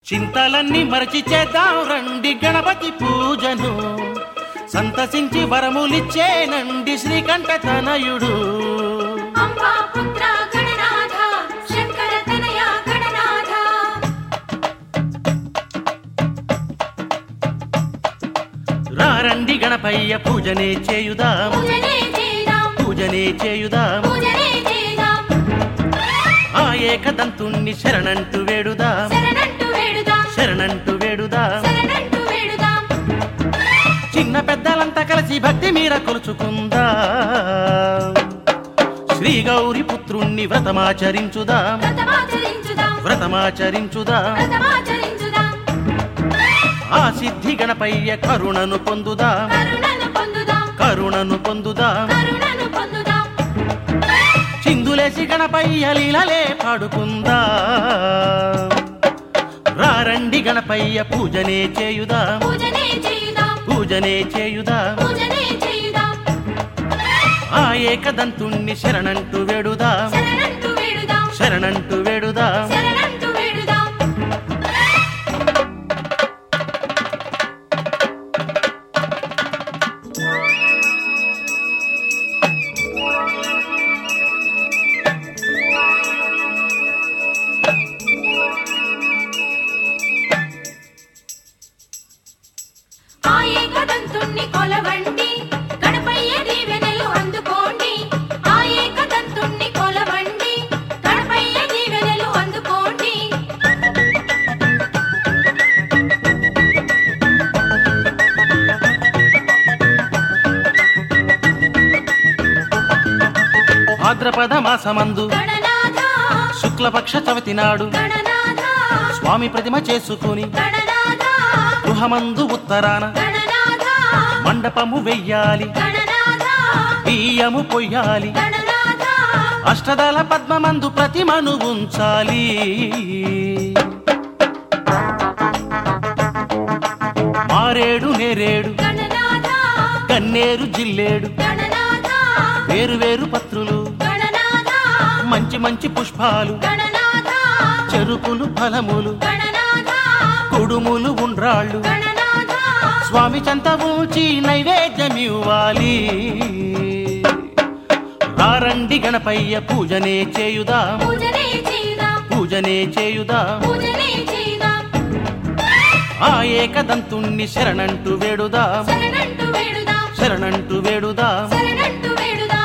చింతలన్నీ మరచి చేద్దాం రండి గణపతి పూజను సంతసించి వరములిచ్చేనండి శ్రీకంఠ తనయుడు అంబా పుత్ర గణనాథ శంకర తనయ గణనాథ రారండి గణపయ్య పూజనే చేయుదాం పూజనే చేద్దాం పూజనే చేయుదాం పూజనే చేద్దాం ఆ ఏకదంతుణ్ణి శరణంటూ వేడుదాం శరణంటూ వేడుదాం శరణంటూ వేడుదాం శరణంటూ వేడుదాం చిన్న పెద్దలంతా కలిసి భక్తి మీర కొలుచుకుందా శ్రీ గౌరి పుత్రుణ్ణి వ్రతమాచరించుదాం వ్రతమాచరించుదాం వ్రతమాచరించుదాం వ్రతమాచరించుదాం ఆ సిద్ధి గణపయ్య కరుణను పొందుదాం కరుణను పొందుదాం కరుణను పొందుదాం కరుణను పొందుదాం చిందులేసి గణపయ్య లీలలే పాడుకుందా రారండి గణపయ్య పూజనే చేయుదాం పూజనే చేయుదాం పూజనే చేయుదాం పూజనే చేయుదాం ఆ ఏకదంతుణ్ణి శరణంటూ వేడుదాం శరణంటూ వేడుదాం శరణంటూ వేడుదాం శరణంటూ వేడుదాం ఆ ఏకదంతుణ్ణి కొలవండి గణపయ్య దీవెనలు అందుకోండి ఆ ఏకదంతుణ్ణి కొలవండి గణపయ్య దీవెనలు అందుకోండి భాద్రపద మాసమందు గణనాథ శుక్లపక్ష చవితి నాడు గణనాథ స్వామి ప్రతిమ చేసుకుని గణనాథ గృహమందు ఉత్తరాన గణనాథ మండపము వెయ్యాలి గణనాథ బియ్యము పొయ్యాలి గణనాథ అష్టదళ పద్మమందు ప్రతిమను ఉంచాలి మారేడు నేరేడు గణనాథ కన్నేరు జిల్లేడు గణనాథ వేరు వేరు పత్రులు గణనాథ మంచి మంచి పుష్పాలు గణనాథ చెరుకులు ఫలములు గణనాథ కుడుములు ఉండ్రాళ్ళు గణనాథ స్వామి చెంత ఉంచి నైవేద్యమివ్వాలి రారండి గణపయ్య పూజనే చేయుదాం పూజనే చేయుదాం పూజనే చేయుదాం పూజనే చేయుదాం ఆ ఏకదంతుణ్ణి శరణంటూ వేడుదాం శరణంటూ వేడుదాం శరణంటూ వేడుదాం శరణంటూ వేడుదాం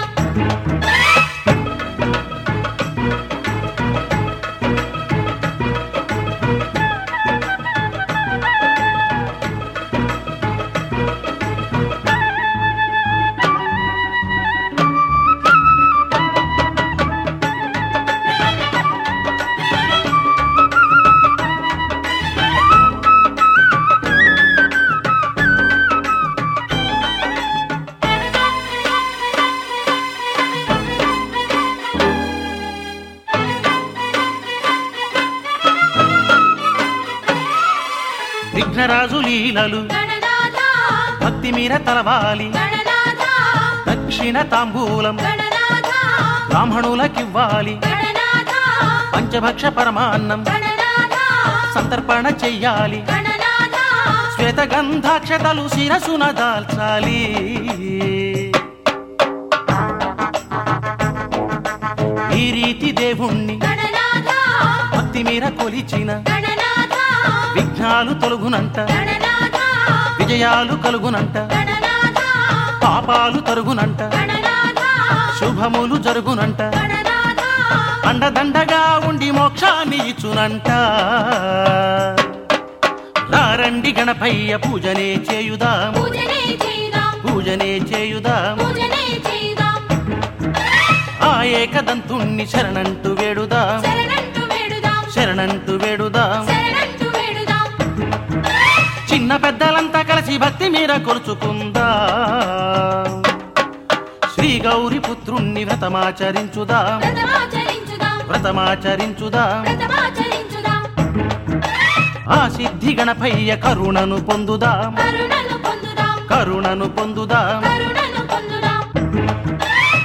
విఘ్నరాజు లీలలు గణనాథ భక్తి మీర తలవాలి గణనాథ దక్షిణ తాంబూలం గణనాథ బ్రాహ్మణులకివ్వాలి గణనాథ పంచభక్ష పరమాన్నం గణనాథ సంతర్పణ చెయ్యాలి గణనాథ శ్వేత గంధాక్షతలు శిరసున దాల్చాలి ఈ రీతి దేవుణ్ణి గణనాథ భక్తి మీర కొలిచిన గణనాథ విఘ్నాలు తొలగునంట గణనాథ విజయాలు కలుగునంట గణనాథ పాపాలు తరుగునంట గణనాథ శుభములు జరుగునంట గణనాథ అండదండగా ఉండి మోక్షాన్ని ఇచ్చునంట రారండి గణపయ్య పూజనే చేయుదాం పూజనే చేయుదాం పూజనే చేయుదాం పూజనే చేయుదాం ఆ ఏకదంతుణ్ణి శరణంటూ వేడుదాం శరణంటూ వేడుదాం శరణంటూ వేడుదాం శరణంటూ వేడుదాం చిన్న పెద్దలంతా కలిసి భక్తి మీర కొలుచుకుందా శ్రీ గౌరి పుత్రుణ్ణి వ్రతమాచరించుదాం వ్రతమాచరించుదాం వ్రతమాచరించుదాం వ్రతమాచరించుదాం ఆ సిద్ధి గణపయ్య కరుణను పొందుదాం కరుణను పొందుదాం కరుణను పొందుదాం కరుణను పొందుదాం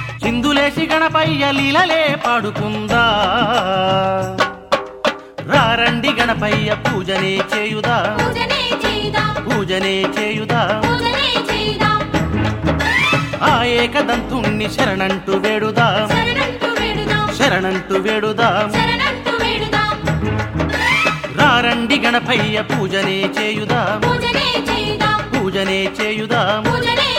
చిందులేసి గణపయ్య లీలలే పాడుకుందా రార రారండి గణపయ్య పూజనే చేయుదా పూజనే చేయుదాం పూజనే చేయుదా పూజనే చేయుదాం ఆ ఏకదంతుణ్ణి శరణంటూ వేడుదా శరణంటూ వేడుదాం శరణంటూ వేడుదా శరణంటూ వేడుదాం రారండి గణపయ్య పూజనే చేయుదా పూజనే చేయుదాం పూజనే చేయుదా పూజనే